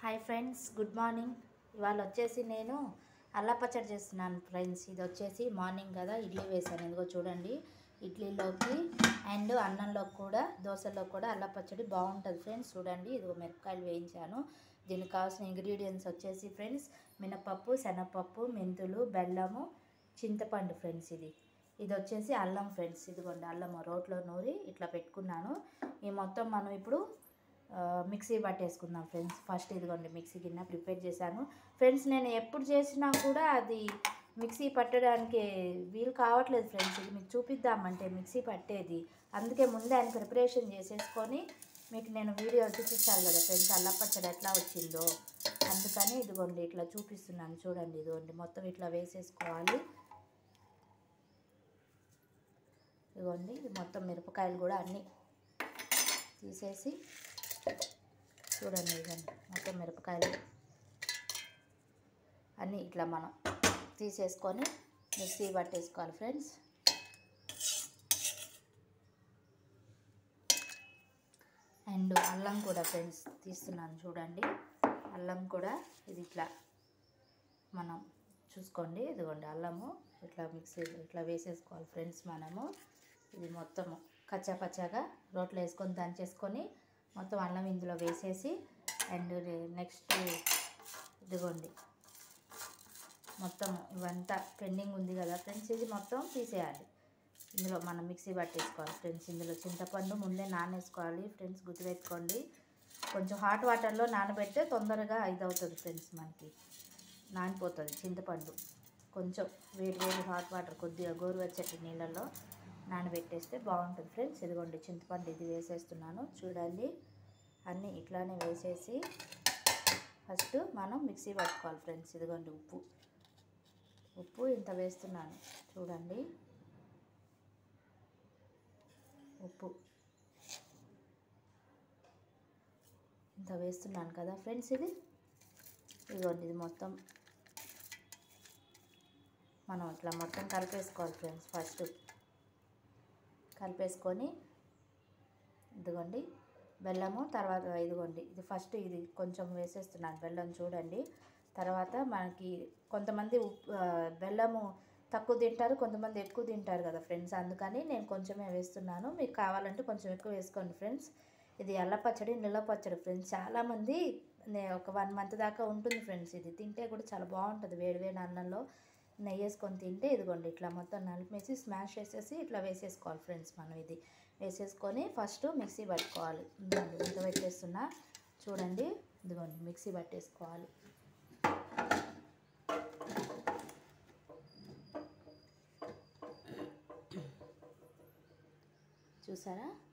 hi friends good morning ఇవాళ వచ్చేసి నేను అల్లా పచ్చడి చేస్తున్నాను ఫ్రెండ్స్ ఇది వచ్చేసి మార్నింగ్ కదా ఇడ్లీ వేసాను ఇదిగో చూడండి ఇడ్లీలోకి అండ్ అన్నంలోకి కూడా దోశలో కూడా అల్లా పచ్చడి బాగుంటుంది ఫ్రెండ్స్ చూడండి ఇదిగో మిరపకాయలు వేయించాను దీనికి కావాల్సిన ఇంగ్రీడియంట్స్ వచ్చేసి ఫ్రెండ్స్ మినపప్పు శనగపప్పు మెంతులు బెల్లము చింతపండు ఫ్రెండ్స్ ఇది ఇది వచ్చేసి అల్లం ఫ్రెండ్స్ ఇదిగోండి అల్లం రోట్లో నూరి ఇట్లా పెట్టుకున్నాను ఈ మొత్తం మనం ఇప్పుడు ఆ, మిక్సీ పట్టేసుకుందాం ఫ్రెండ్స్ ఫస్ట్ ఇదిగోండి మిక్సీ గిన్నె ప్రిపేర్ చేశాను ఫ్రెండ్స్ నేను ఎప్పుడు చేసినా కూడా అది మిక్సీ పట్టడానికి వీలు కావట్లేదు ఫ్రెండ్స్ ఇది మీకు చూపిద్దామంటే మిక్సీ పట్టేది అందుకే ముందే ఆయన ప్రిపరేషన్ చేసేసుకొని మీకు నేను వీడియో చూపించాలి కదా ఫ్రెండ్స్ అల్లం పచ్చడి ఎట్లా వచ్చిందో అందుకని ఇదిగోండి ఇట్లా చూపిస్తున్నాను చూడండి ఇదిగోండి మొత్తం ఇట్లా వేసేసుకోవాలి ఇదిగోండి ఇది మొత్తం మిరపకాయలు కూడా అన్నీ తీసేసి చూడండి ఇదండి మొత్తం మిరపకాయలు అన్నీ ఇట్లా మనం తీసేసుకొని మిక్సీ పట్టేసుకోవాలి ఫ్రెండ్స్ అండ్ అల్లం కూడా ఫ్రెండ్స్ తీస్తున్నాను చూడండి అల్లం కూడా ఇది ఇట్లా మనం చూసుకోండి ఇదిగోండి అల్లము ఇట్లా మిక్సీ ఇట్లా వేసేసుకోవాలి ఫ్రెండ్స్ మనము ఇది మొత్తము కచ్చా పచ్చాగా రోట్లో వేసుకొని దంచేసుకొని మొత్తం అల్లం ఇందులో వేసేసి అండ్ నెక్స్ట్ ఇదిగోండి మొత్తం ఇవంతా పెండింగ్ ఉంది కదా ఫ్రెండ్స్ ఇది మొత్తం తీసేయాలి ఇందులో మనం మిక్సీ పట్టేసుకోవాలి ఫ్రెండ్స్ ఇందులో చింతపండు ముందే నానేసుకోవాలి ఫ్రెండ్స్ గుర్తుపెట్టుకోండి కొంచెం హాట్ వాటర్లో నానబెడితే తొందరగా ఇది అవుతుంది ఫ్రెండ్స్ మనకి నానిపోతుంది చింతపండు కొంచెం వేడి వేడి హాట్ వాటర్ కొద్దిగా గోరువెచ్చటి నీళ్ళల్లో నానబెట్టేస్తే బాగుంటుంది ఫ్రెండ్స్ ఇదిగోండి చింతపండు ఇది వేసేస్తున్నాను చూడండి అన్నీ ఇట్లానే వేసేసి ఫస్ట్ మనం మిక్సీ పట్టుకోవాలి ఫ్రెండ్స్ ఇదిగోండి ఉప్పు ఉప్పు ఇంత వేస్తున్నాను చూడండి ఉప్పు ఇంత వేస్తున్నాను కదా ఫ్రెండ్స్ ఇది ఇదిగోండి ఇది మొత్తం మనం ఇట్లా మొత్తం కలిపేసుకోవాలి ఫ్రెండ్స్ ఫస్ట్ కలిపేసుకొని ఇదిగోండి బెల్లము తర్వాత ఇదిగోండి ఇది ఫస్ట్ ఇది కొంచెం వేసేస్తున్నాను బెల్లం చూడండి తర్వాత మనకి కొంతమంది ఉప్పు ఆ, బెల్లము తక్కువ తింటారు కొంతమంది ఎక్కువ తింటారు కదా ఫ్రెండ్స్ అందుకని నేను కొంచెమే వేస్తున్నాను మీకు కావాలంటే కొంచెం ఎక్కువ వేసుకోండి ఫ్రెండ్స్ ఇది ఎల్ల పచ్చడి నిల్ల పచ్చడి ఫ్రెండ్స్ చాలామంది నే- ఒక వన్ మంత్ దాకా ఉంటుంది ఫ్రెండ్స్ ఇది తింటే కూడా చాలా బాగుంటుంది వేడి వేడి అన్నంలో నెయ్యి వేసుకొని తింటే ఇదిగోండి ఇట్లా మొత్తం నలిపేసి స్మాష్ చేసేసి ఇట్లా వేసేసుకోవాలి ఫ్రెండ్స్ మనం ఇది వేసేసుకొని ఫస్ట్ మిక్సీ పట్టుకోవాలి ఇదిగోండి ఇంత పెట్టేస్తున్నా చూడండి ఇదిగోండి మిక్సీ పట్టేసుకోవాలి చూసారా